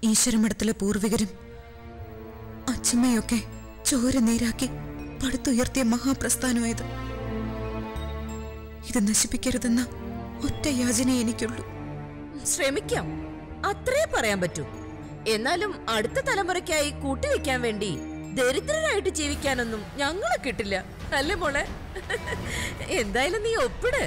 ഈശ്വരമഠത്തിലെ പൂർവികരും അച്ഛമ്മയൊക്കെ ചോര നീരാക്കി പടുത്തുയർത്തിയ മഹാപ്രസ്ഥാനമായത് ഇത് നശിപ്പിക്കരുതെന്ന ഒറ്റ യാചന എനിക്കുള്ളൂ ശ്രമിക്കാം അത്രേ പറയാൻ പറ്റൂ എന്നാലും അടുത്ത തലമുറയ്ക്കായി കൂട്ടിവെക്കാൻ വേണ്ടി ദരിദ്രരായിട്ട് ജീവിക്കാനൊന്നും ഞങ്ങളെ കിട്ടില്ല അല്ലേ മോളെ എന്തായാലും നീ ഒപ്പിട്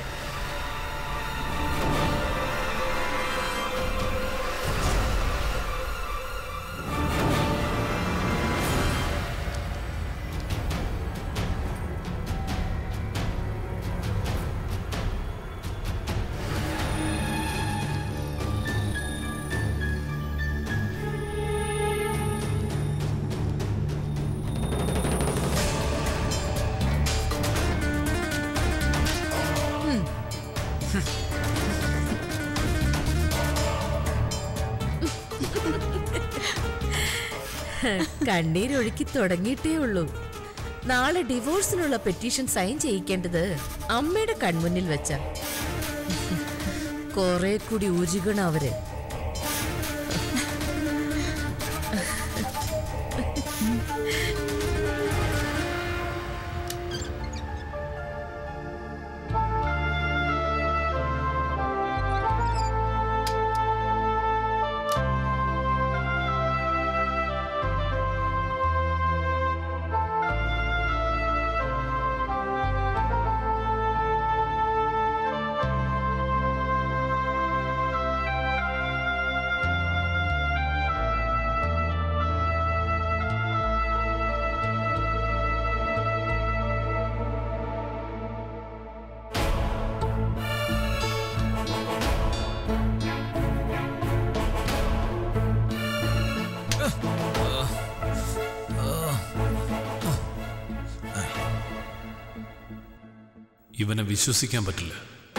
കണ്ണീരൊഴുക്കി തുടങ്ങിയിട്ടേ ഉള്ളൂ നാളെ ഡിവോഴ്സിനുള്ള പെറ്റീഷൻ സൈൻ ചെയ്യിക്കേണ്ടത് അമ്മയുടെ കൺമുന്നിൽ വെച്ച കുറെ കൂടി ഊരുകണം അവര് ഇവനെ വിശ്വസിക്കാൻ പറ്റില്ല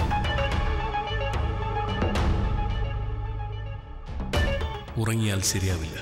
ഉറങ്ങിയാൽ ശരിയാവില്ല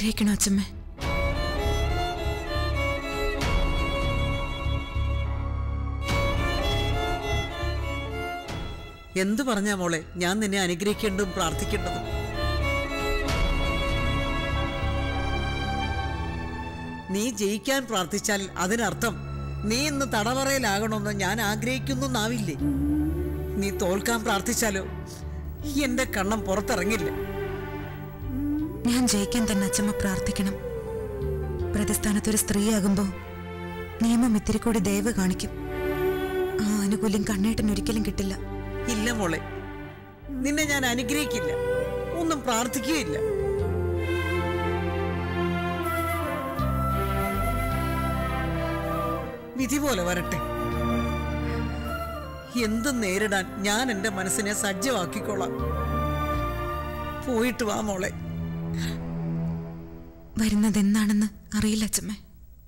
അനുഗ്രഹിക്കണം അച്ഛമ്മേ എന്തു പറഞ്ഞാ മോളെ ഞാൻ നിന്നെ അനുഗ്രഹിക്കേണ്ടതും പ്രാർത്ഥിക്കേണ്ടതും നീ ജയിക്കാൻ പ്രാർത്ഥിച്ചാൽ അതിനർത്ഥം നീ ഇന്ന് തടവറയിലാകണമെന്ന് ഞാൻ ആഗ്രഹിക്കുന്നു എന്നാവില്ലേ നീ തോൽക്കാൻ പ്രാർത്ഥിച്ചാലോ എന്റെ കണ്ണം പുറത്തിറങ്ങില്ല ഞാൻ ജയിക്കാൻ തന്നെ അച്ഛമ്മ പ്രാർത്ഥിക്കണം പ്രതിസ്ഥാനത്ത് ഒരു സ്ത്രീയാകുമ്പോ നിയമം ഇത്തിരി കൂടി ദയവ് കാണിക്കും ആ ആനുകൂല്യം കണ്ണേട്ടൻ ഒരിക്കലും കിട്ടില്ല ഇല്ല മോളെ നിന്നെ ഞാൻ അനുഗ്രഹിക്കില്ല ഒന്നും പ്രാർത്ഥിക്കുകയില്ല വിധി പോലെ വരട്ടെ എന്തും നേരിടാൻ ഞാൻ എന്റെ മനസ്സിനെ സജ്ജമാക്കിക്കോളാം പോയിട്ട് വാ മോളെ വരുന്നത് എന്നാണെന്ന് അറിയില്ല അച്ഛമ്മേ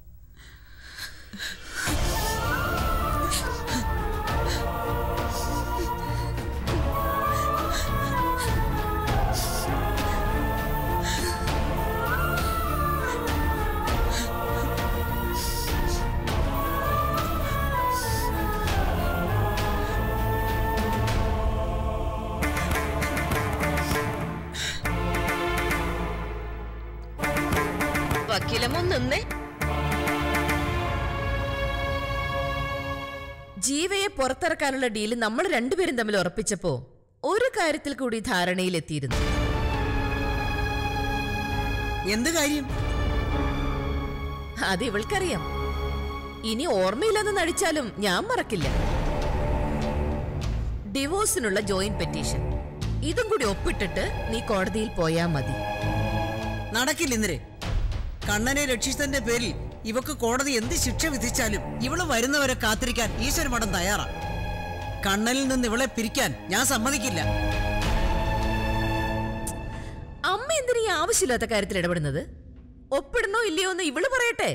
വക്കീലമ്മ നിന്നേ ജീവയെ പുറത്തിറക്കാനുള്ള ഡീല് നമ്മൾ രണ്ടുപേരും തമ്മിൽ ഉറപ്പിച്ചപ്പോ ഒരു കാര്യത്തിൽ കൂടി ധാരണയിലെത്തിയിരുന്നു എന്ത് കാര്യം അത് ഇവൾക്കറിയാം ഇനി ഓർമ്മയില്ലെന്ന് നടിച്ചാലും ഞാൻ മറക്കില്ല ഡിവോഴ്സിനുള്ള ജോയിന്റ് പെറ്റീഷൻ ഇതും കൂടി ഒപ്പിട്ടിട്ട് നീ കോടതിയിൽ പോയാ മതി നടക്കില്ല ഇന്നരെ കണ്ണനെ രക്ഷിച്ചതിന്റെ പേരിൽ ഇവക്ക് കോടതി എന്ത് ശിക്ഷ വിധിച്ചാലും ഇവള് വരുന്നവരെ കാത്തിരിക്കാൻ ഈശ്വര മഠം തയ്യാറാ കണ്ണനിൽ നിന്ന് ഇവളെ പിരിക്കാൻ ഞാൻ സമ്മതിക്കില്ല അമ്മ എന്തിനാ ഈ ആവശ്യമില്ലാത്ത കാര്യത്തിൽ ഇടപെടുന്നത് ഒപ്പിടണോ ഇല്ലയോ എന്ന് ഇവള് പറയട്ടെ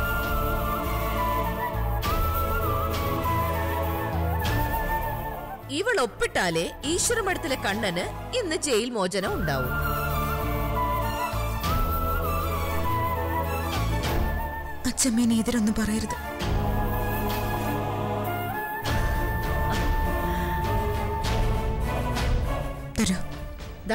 ഇവൾ ഒപ്പിട്ടാലേ ഈശ്വരമഠത്തിലെ കണ്ണന് ഇന്ന് ജയിൽ മോചനം ഉണ്ടാവും അച്ഛമ്മേനെ എതിരൊന്നും പറയരുത് തരൂ ദാ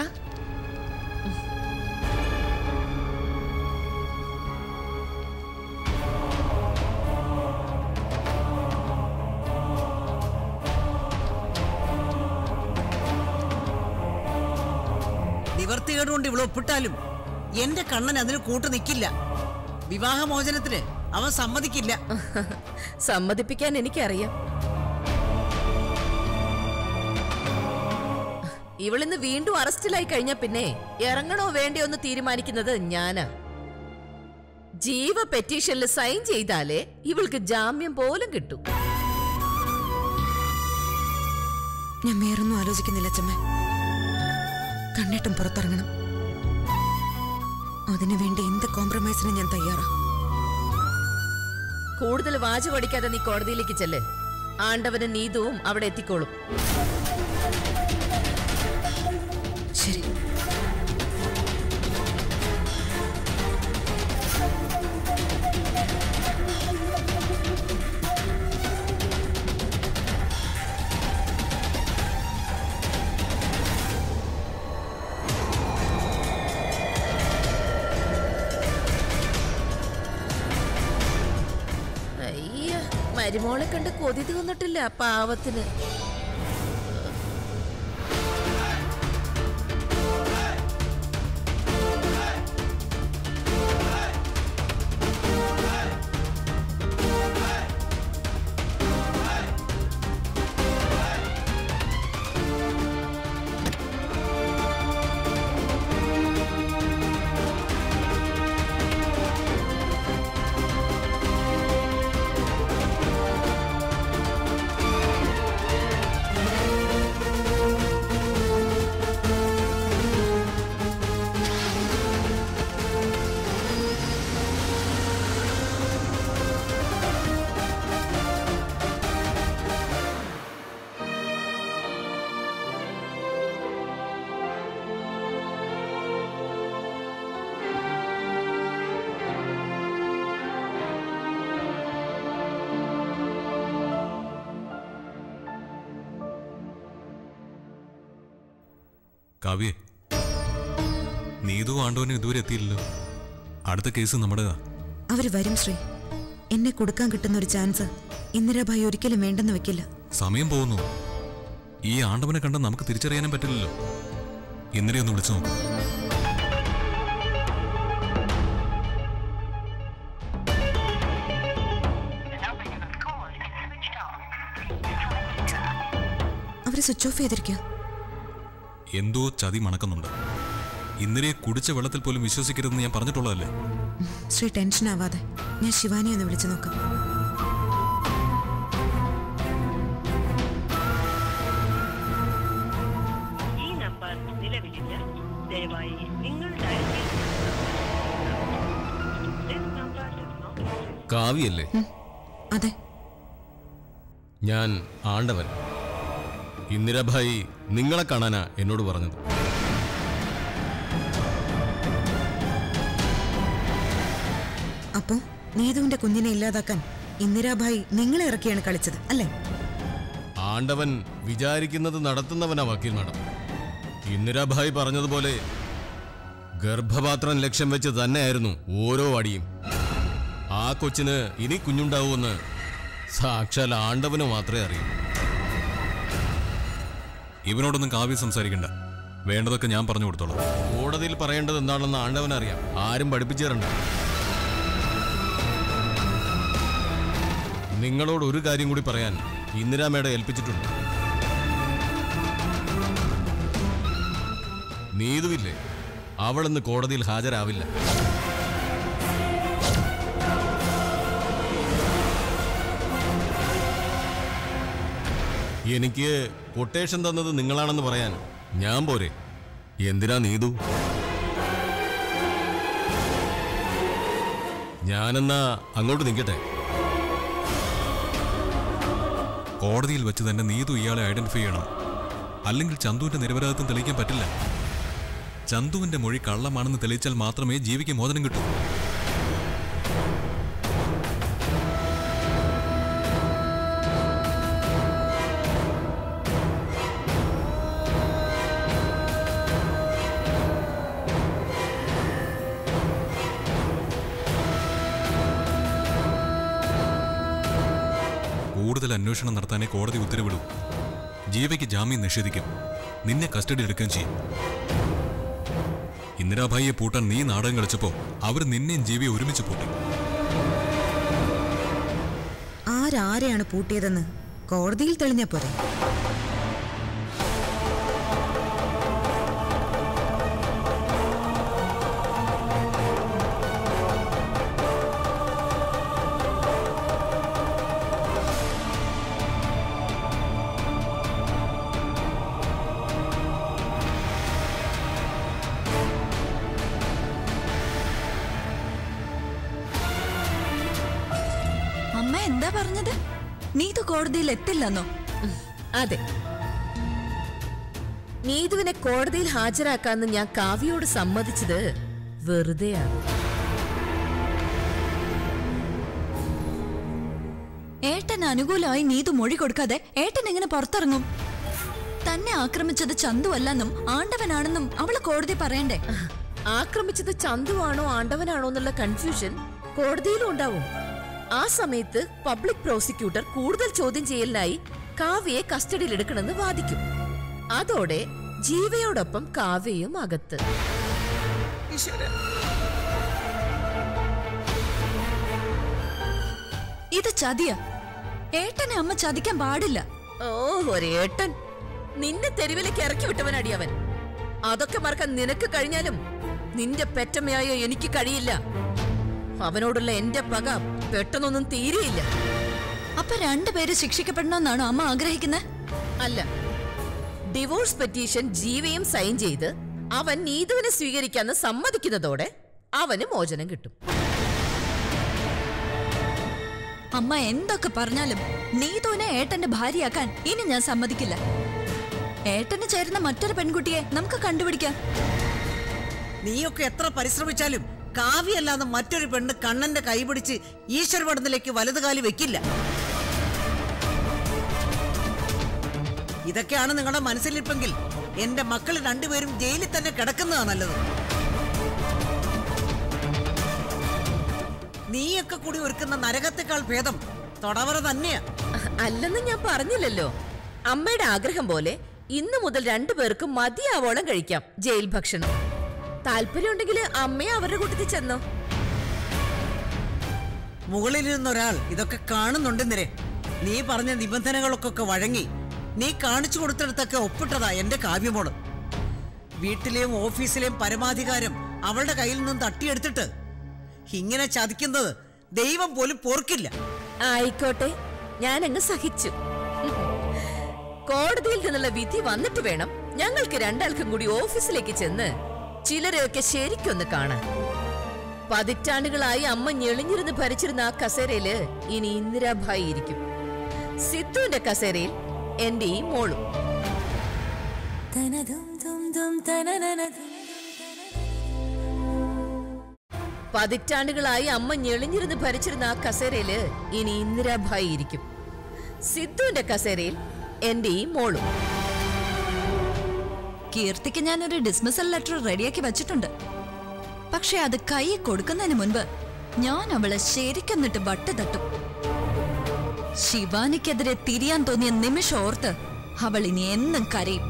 നിവർത്തികേട് കൊണ്ട് ഇവളെ ഒപ്പിട്ടാലും എന്റെ കണ്ണൻ അതിന് കൂട്ടു നിൽക്കില്ല വിവാഹമോചനത്തിന് അവൻ സമ്മതിക്കില്ല സമ്മതിപ്പിക്കാൻ എനിക്കറിയാം ഇവളിന്ന് വീണ്ടും അറസ്റ്റിലായി കഴിഞ്ഞ പിന്നെ ഇറങ്ങണോ വേണ്ടയോ എന്ന് തീരുമാനിക്കുന്നത് ഞാനാ ജീവ പെറ്റീഷനിൽ സൈൻ ചെയ്താലേ ഇവൾക്ക് ജാമ്യം പോലും കിട്ടൂ ഞാൻ വേറൊന്നും ആലോചിക്കുന്നില്ല അച്ഛമ്മേ കണ്ണേട്ടം പുറത്തിറങ്ങണം അതിനുവേണ്ടി എന്ത് കോംപ്രമൈസിനും ഞാൻ തയ്യാറാ കൂടുതൽ വാച പഠിക്കാതെ നീ കോടതിയിലേക്ക് ചെല്ല് ആണ്ടവനും നീതുവും അവിടെ എത്തിക്കോളും ശരി അയ്യ മരുമോളെ കണ്ട് കൊതി തോന്നിട്ടില്ല പാവത്തിന് ആ കാവ്യേ നീതു ആണ്ടവനും ഇതുവരെ എത്തിയില്ലല്ലോ അടുത്ത കേസ് നമ്മുടേതാ അവര് വരും ശ്രീ എന്നെ കൊടുക്കാൻ കിട്ടുന്ന ഒരു ചാൻസ് ഇന്ദിരാഭായി ഒരിക്കലും വേണ്ടെന്ന് വെക്കില്ല സമയം പോകുന്നു ഈ ആണ്ടവനെ കണ്ട നമുക്ക് തിരിച്ചറിയാനും പറ്റില്ലല്ലോ ഇന്നലെ ഒന്ന് വിളിച്ചു നോക്കും അവര് സ്വിച്ച് ഓഫ് ചെയ്തിരിക്കുക എന്തോ ചതി മണക്കുന്നുണ്ട് ഇന്നലെ കുടിച്ച വെള്ളത്തിൽ പോലും വിശ്വസിക്കരുതെന്ന് ഞാൻ പറഞ്ഞിട്ടുള്ളതല്ലേ ശ്രീ ടെൻഷൻ ആവാതെ ഞാൻ ശിവാനി ഒന്ന് വിളിച്ചു നോക്കാം ഈ നമ്പർ നിലവിലില്ല ദയവായി നിങ്ങൾ ഡയൽ ചെയ്ത This number does not exist. കാവ്യല്ലേ അതെ ഞാൻ ആണ്ടവൻ ഇന്ദിരാഭായി നിങ്ങളെ കാണാനാ എന്നോട് പറഞ്ഞത് അപ്പോ നീതുവിന്റെ കുഞ്ഞിനെ ഇല്ലാതാക്കാൻ ഇന്ദിരാഭായി നിങ്ങളെ ഇറക്കിയാണ് കളിച്ചത് അല്ലേ ആണ്ടവൻ വിചാരിക്കുന്നത് നടത്തുന്നവനാ വക്കീൽ മാഡം ഇന്ദിരാഭായി പറഞ്ഞതുപോലെ ഗർഭപാത്രം ലക്ഷ്യം വെച്ച് തന്നെയായിരുന്നു ഓരോ അടിയും ആ കൊച്ചിന് ഇനി കുഞ്ഞുണ്ടാവുമെന്ന് സാക്ഷാൽ ആണ്ടവന് മാത്രമേ അറിയൂ ഇവനോടൊന്നും കാവ്യ സംസാരിക്കണ്ട വേണ്ടതൊക്കെ ഞാൻ പറഞ്ഞു കൊടുത്തോളാം കോടതിയിൽ പറയേണ്ടത് എന്താണെന്ന് ആണ്ടവൻ അറിയാം ആരും പഠിപ്പിച്ചു തരണ്ട നിങ്ങളോട് ഒരു കാര്യം കൂടി പറയാൻ ഇന്ദിരാമേടെ ഏൽപ്പിച്ചിട്ടുണ്ട് നീതുവില്ലേ അവളിന്ന് കോടതിയിൽ ഹാജരാവില്ല എനിക്ക് കൊട്ടേഷൻ തന്നത് നിങ്ങളാണെന്ന് പറയാൻ ഞാൻ പോരെ എന്തിനാ നീതു ഞാനെന്നാ അങ്ങോട്ട് നിൽക്കട്ടെ കോടതിയിൽ വെച്ച് തന്നെ നീതു ഇയാളെ ഐഡന്റിഫൈ ചെയ്യണം അല്ലെങ്കിൽ ചന്തുവിന്റെ നിരപരാധിത്വം തെളിയിക്കാൻ പറ്റില്ല ചന്തുവിന്റെ മൊഴി കള്ളമാണെന്ന് തെളിയിച്ചാൽ മാത്രമേ ജീവിക്ക് മോചനം കിട്ടൂ കൂടുതൽ അന്വേഷണം നടത്താനേ കോടതി ഉത്തരവിടൂ ജീവയ്ക്ക് ജാമ്യം നിഷേധിക്കും നിന്നെ കസ്റ്റഡി എടുക്കുകയും ചെയ്യും ഇന്ദിരാഭായിയെ പൂട്ടാൻ നീ നാടകം കളിച്ചപ്പോ അവർ നിന്നെയും ജീവിയെ ഒരുമിച്ച് പൂട്ടി ആരാരെയാണ് പൂട്ടിയതെന്ന് കോടതിയിൽ തെളിഞ്ഞാ പോരെ അമ്മ എന്താ പറഞ്ഞത് നീതു കോടതിയിൽ എത്തില്ലെന്നോ അതെ നീതുവിനെ കോടതിയിൽ ഹാജരാക്കാന്ന് ഞാൻ കാവ്യയോട് സമ്മതിച്ചത് വെറുതെയാണ് ഏട്ടൻ അനുകൂലമായി നീതു മൊഴി കൊടുക്കാതെ ഏട്ടൻ എങ്ങനെ പുറത്തിറങ്ങും തന്നെ ആക്രമിച്ചത് ചന്തു അല്ലെന്നും ആണ്ടവനാണെന്നും അവള് കോടതി പറയണ്ടേ ആക്രമിച്ചത് ചന്തുവാണോ ആണ്ടവനാണോ എന്നുള്ള കൺഫ്യൂഷൻ കോടതിയിലും ഉണ്ടാവും ആ സമയത്ത് പബ്ലിക് പ്രോസിക്യൂട്ടർ കൂടുതൽ ചോദ്യം ചെയ്യലിനായി കാവ്യയെ കസ്റ്റഡിയിൽ എടുക്കണമെന്ന് വാദിക്കും അതോടെ ജീവയോടൊപ്പം കാവ്യയും അകത്ത് ഇത് ചതിയാ ഏട്ടനെ അമ്മ ചതിക്കാൻ പാടില്ല ഓ ഒരേട്ടൻ നിന്നെ തെരുവിലേക്ക് ഇറക്കി വിട്ടവനടി അവൻ അതൊക്കെ മറക്കാൻ നിനക്ക് കഴിഞ്ഞാലും നിന്റെ പെറ്റമ്മയായ എനിക്ക് കഴിയില്ല അവനോടുള്ള എന്റെ പക പെട്ടെന്നൊന്നും തീരെയില്ല അപ്പൊ രണ്ടുപേര് ശിക്ഷിക്കപ്പെടണമെന്നാണോ അമ്മ ആഗ്രഹിക്കുന്നത് അല്ല ഡിവോഴ്സ് പെറ്റീഷൻ ജീവയും സൈൻ ചെയ്ത് അവൻ നീതുവിനെ സ്വീകരിക്കാന്ന് സമ്മതിക്കുന്നതോടെ അവന് മോചനം കിട്ടും അമ്മ എന്തൊക്കെ പറഞ്ഞാലും നീതുവിനെ ഏട്ടന്റെ ഭാര്യയാക്കാൻ ഇനി ഞാൻ സമ്മതിക്കില്ല ഏട്ടന് ചേരുന്ന മറ്റൊരു പെൺകുട്ടിയെ നമുക്ക് കണ്ടുപിടിക്കാം നീയൊക്കെ എത്ര പരിശ്രമിച്ചാലും കാവ്യല്ലാതെ മറ്റൊരു പെണ്ണ് കണ്ണന്റെ കൈപിടിച്ച് ഈശ്വരപടത്തിലേക്ക് വലതുകാലി വെക്കില്ല ഇതൊക്കെയാണ് നിങ്ങളുടെ മനസ്സിലിരിപ്പെങ്കിൽ എന്റെ മക്കൾ രണ്ടുപേരും ജയിലിൽ തന്നെ കിടക്കുന്നതാ നല്ലത് നീയൊക്കെ കൂടി ഒരുക്കുന്ന നരകത്തെക്കാൾ ഭേദം തൊടവറ തന്നെയാ അല്ലെന്ന് ഞാൻ പറഞ്ഞില്ലല്ലോ അമ്മയുടെ ആഗ്രഹം പോലെ ഇന്നു മുതൽ രണ്ടുപേർക്കും മതിയാവോളം കഴിക്കാം ജയിൽ ഭക്ഷണം താല്പര്യമുണ്ടെങ്കിൽ അമ്മയെ അവരുടെ കൂട്ടത്തിൽ ചെന്നോ മുകളിൽ നിന്നൊരാൾ ഇതൊക്കെ കാണുന്നുണ്ടെന്നിരെ നീ പറഞ്ഞ നിബന്ധനകളൊക്കെ വഴങ്ങി നീ കാണിച്ചു കൊടുത്തിടത്തൊക്കെ ഒപ്പിട്ടതാ എന്റെ കാവ്യമോള് വീട്ടിലെയും ഓഫീസിലെയും പരമാധികാരം അവളുടെ കയ്യിൽ നിന്ന് തട്ടിയെടുത്തിട്ട് ഇങ്ങനെ ചതിക്കുന്നത് ദൈവം പോലും പോർക്കില്ല ആയിക്കോട്ടെ ഞാൻ അങ്ങ് സഹിച്ചു കോടതിയിൽ നിന്നുള്ള വിധി വന്നിട്ട് വേണം ഞങ്ങൾക്ക് രണ്ടാൾക്കും കൂടി ഓഫീസിലേക്ക് ചെന്ന് ചിലരെയൊക്കെ ശരിക്കൊന്ന് കാണാൻ പതിറ്റാണ്ടുകളായി അമ്മ ഞെളിഞ്ഞിരുന്ന് ഭരിച്ചിരുന്ന ആ കസേരയില് ഇനി ഇന്ദിരാഭായി ഇരിക്കും സിദ്ധുവിന്റെ കസേരയിൽ എന്റെ ഈ മോളും പതിറ്റാണ്ടുകളായി അമ്മ ഞെളിഞ്ഞിരുന്ന് ഭരിച്ചിരുന്ന ആ കസേരയില് ഇനി ഇന്ദിരാഭായി ഇരിക്കും സിദ്ധുവിന്റെ കസേരയിൽ എന്റെ ഈ മോളും കീർത്തിക്ക് ഞാനൊരു ഡിസ്മിസൽ ലെറ്റർ റെഡിയാക്കി വെച്ചിട്ടുണ്ട് പക്ഷെ അത് കൈ കൊടുക്കുന്നതിന് മുൻപ് ഞാൻ അവളെ ശരിക്കൊന്നിട്ട് ബട്ട് തട്ടും ശിവാനിക്കെതിരെ തിരിയാൻ തോന്നിയ നിമിഷം ഓർത്ത് അവൾ ഇനി എന്നും കരയും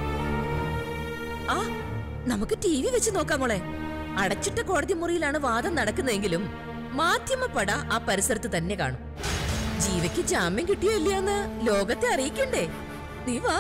ആ നമുക്ക് ടി വി വെച്ച് നോക്കാം മോളെ അടച്ചിട്ട കോടതി മുറിയിലാണ് വാദം നടക്കുന്നതെങ്കിലും മാധ്യമപ്പട ആ പരിസരത്ത് തന്നെ കാണും ജീവയ്ക്ക് ജാമ്യം കിട്ടിയോ ഇല്ലയോന്ന് ലോകത്തെ അറിയിക്കണ്ടേ നീ വാ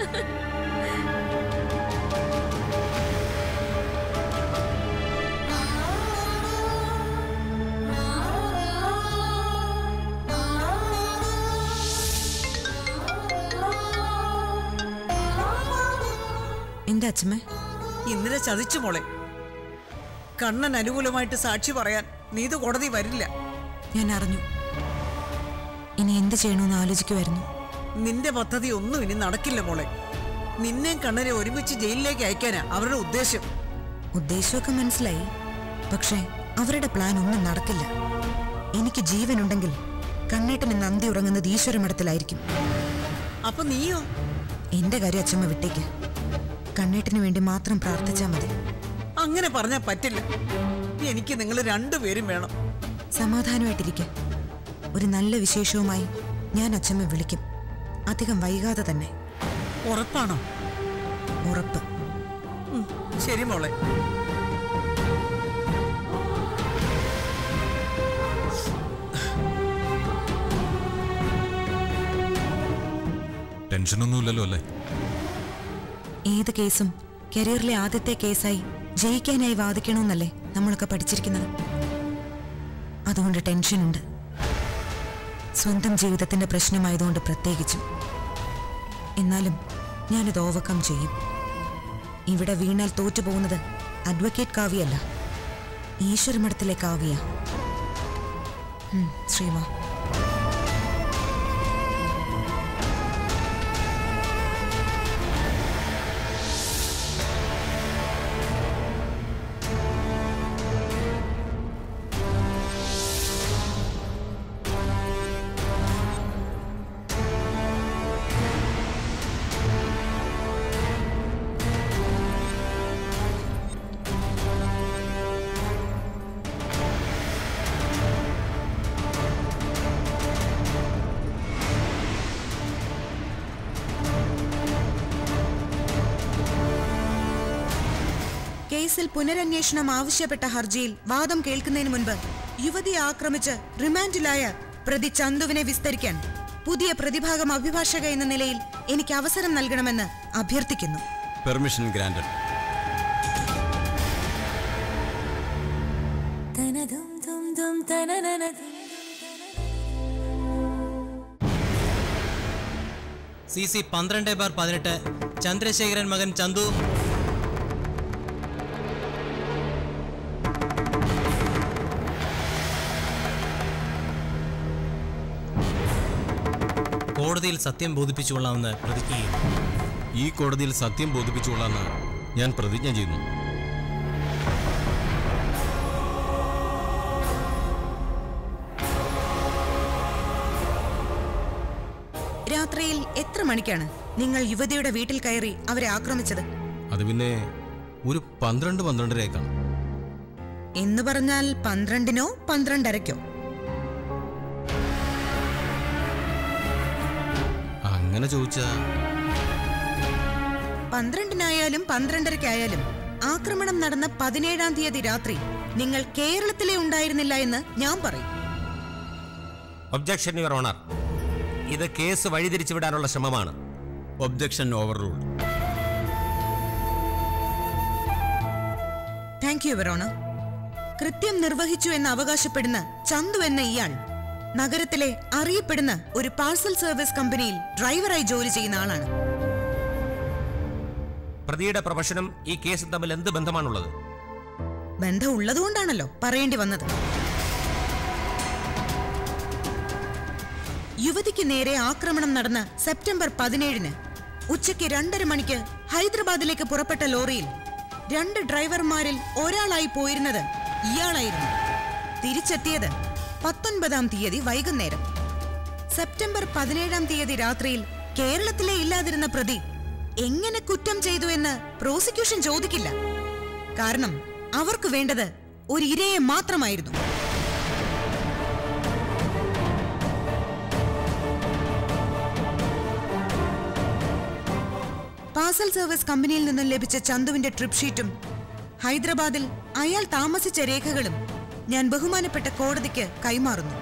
എന്താ അച്ഛമ്മേ ഇന്നലെ ചതിച്ചു മോളെ കണ്ണൻ അനുകൂലമായിട്ട് സാക്ഷി പറയാൻ നീതു കോടതി വരില്ല ഞാൻ അറിഞ്ഞു ഇനി എന്ത് ചെയ്യണമെന്ന് ആലോചിക്കുമായിരുന്നു നിന്റെ പദ്ധതി ഒന്നും ഇനി നടക്കില്ല മോളെ നിന്നെ കണ്ണനെ ഒരുമിച്ച് ജയിലിലേക്ക് അയക്കാനാ അവരുടെ ഉദ്ദേശം ഉദ്ദേശമൊക്കെ മനസ്സിലായി പക്ഷേ അവരുടെ പ്ലാൻ ഒന്നും നടക്കില്ല എനിക്ക് ജീവനുണ്ടെങ്കിൽ കണ്ണേട്ടന് നന്ദി ഉറങ്ങുന്നത് ഈശ്വരമഠത്തിലായിരിക്കും അപ്പൊ നീയോ എന്റെ കാര്യം അച്ഛമ്മ വിട്ടേക്ക് കണ്ണേട്ടന് വേണ്ടി മാത്രം പ്രാർത്ഥിച്ചാൽ മതി അങ്ങനെ പറഞ്ഞാൽ പറ്റില്ല എനിക്ക് നിങ്ങൾ രണ്ടുപേരും വേണം സമാധാനമായിട്ടിരിക്കെ ഒരു നല്ല വിശേഷവുമായി ഞാൻ അച്ഛമ്മ വിളിക്കും അധികം വൈകാതെ തന്നെ ഉറപ്പാണോ ഉറപ്പ് ഉം, ശരി മോളെ ടെൻഷനൊന്നുമില്ലല്ലോ അല്ലേ ഏത് കേസും കരിയറിലെ ആദ്യത്തെ കേസായി ജയിക്കാനായി വാദിക്കണമെന്നല്ലേ നമ്മളൊക്കെ പഠിച്ചിരിക്കുന്നത് അതുകൊണ്ട് ടെൻഷനുണ്ട് സ്വന്തം ജീവിതത്തിന്റെ പ്രശ്നമായതുകൊണ്ട് പ്രത്യേകിച്ചും എന്നാലും ഞാനിത് ഓവർകം ചെയ്യും ഇവിടെ വീണാൽ തോറ്റുപോകുന്നത് അഡ്വക്കേറ്റ് കാവ്യല്ല ഈശ്വരമഠത്തിലെ കാവ്യ ഉം, ശ്രീമാ കേസിൽ പുനരന്വേഷണം ആവശ്യപ്പെട്ട ഹർജിയിൽ വാദം കേൾക്കുന്നതിന് മുൻപ് യുവതിയെ ആക്രമിച്ച് റിമാൻഡിലായ പ്രതി ചന്തുവിനെ വിസ്തരിക്കാൻ പുതിയ പ്രതിഭാഗം അഭിഭാഷക എന്ന നിലയിൽ എനിക്ക് അവസരം നൽകണമെന്ന് അഭ്യർത്ഥിക്കുന്നു പെർമിഷൻ ഗ്രാൻഡഡ് സി സി പന്ത്രണ്ട് ബാർ പതിനെട്ട് ചന്ദ്രശേഖരൻ മകൻ ചന്തു കോടതിയിൽ സത്യം ബോധിപ്പിച്ചുകൊള്ളാമെന്ന് പ്രതിജ്ഞ ചെയ്യുന്നു ഈ കോടതിയിൽ സത്യം ബോധിപ്പിച്ചുകൊള്ളാന്ന് ഞാൻ പ്രതിജ്ഞ ചെയ്യുന്നു രാത്രി രാത്രിയിൽ എത്ര മണിക്കാണ് നിങ്ങൾ യുവതിയുടെ വീട്ടിൽ കയറി അവരെ ആക്രമിച്ചത് അത് പിന്നെ ഒരു പന്ത്രണ്ട് പന്ത്രണ്ടരേക്കാണ് എന്ന് പറഞ്ഞാൽ പന്ത്രണ്ടിനോ പന്ത്രണ്ടരയ്ക്കോ അങ്ങനെ ചോദിച്ചാ പന്ത്രണ്ടിനായാലും പന്ത്രണ്ടരയ്ക്കായാലും ആക്രമണം നടന്ന പതിനേഴാം തീയതി രാത്രി നിങ്ങൾ കേരളത്തിലെ ഉണ്ടായിരുന്നില്ല എന്ന് ഞാൻ പറയും ഒബ്ജക്ഷൻ യുവർ ഓണർ ഇത് കേസ് വഴിതിരിച്ചുവിടാനുള്ള ശ്രമമാണ് objection overrule thank you Verona കൃത്യം നിർവഹിച്ചു എന്ന് അവകാശപ്പെടുന്ന ചന്തു എന്ന ഇയാൾ നഗരത്തിലെ അറിയപ്പെടുന്ന ഒരു പാഴ്സൽ സർവീസ് കമ്പനിയിൽ ഡ്രൈവറായി ജോലി ചെയ്യുന്ന ആളാണ് പ്രതിയുടെ പ്രൊഫഷനും ഈ കേസും തമ്മിൽ എന്ത് ബന്ധമാണുള്ളത് ബന്ധം ഉള്ളതുകൊണ്ടാണല്ലോ പറയേണ്ടി വന്നത് യുവതിക്ക് നേരെ ആക്രമണം നടന്ന സെപ്റ്റംബർ പതിനേഴിന് ഉച്ചയ്ക്ക് രണ്ടര മണിക്ക് ഹൈദരാബാദിലേക്ക് പുറപ്പെട്ട ലോറിയിൽ രണ്ട് ഡ്രൈവർമാരിൽ ഒരാളായി പോയിരുന്നത് ഇയാളായിരുന്നു തിരിച്ചെത്തിയത് പത്തൊൻപതാം തീയതി വൈകുന്നേരം സെപ്റ്റംബർ പതിനേഴാം തീയതി രാത്രിയിൽ കേരളത്തിലെ ഇല്ലാതിരുന്ന പ്രതി എങ്ങനെ കുറ്റം ചെയ്തു എന്ന് പ്രോസിക്യൂഷൻ ചോദിക്കില്ല കാരണം അവർക്ക് വേണ്ടത് ഒരു ഇരയെ മാത്രമായിരുന്നു പാർസൽ സർവീസ് കമ്പനിയിൽ നിന്നും ലഭിച്ച ചന്തുവിന്റെ ട്രിപ്പ് ഷീറ്റും ഹൈദരാബാദിൽ അയാൾ താമസിച്ച രേഖകളും ഞാൻ ബഹുമാനപ്പെട്ട കോടതിക്ക് കൈമാറുന്നു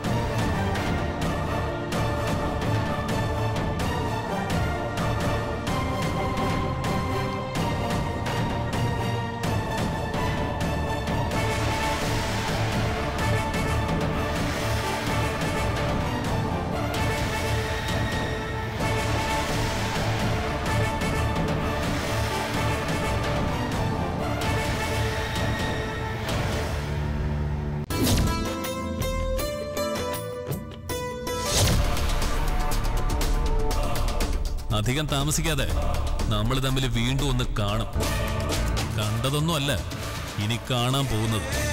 അധികം താമസിക്കാതെ നമ്മൾ തമ്മിൽ വീണ്ടും ഒന്ന് കാണും കണ്ടതൊന്നും അല്ല ഇനി കാണാൻ പോകുന്നത്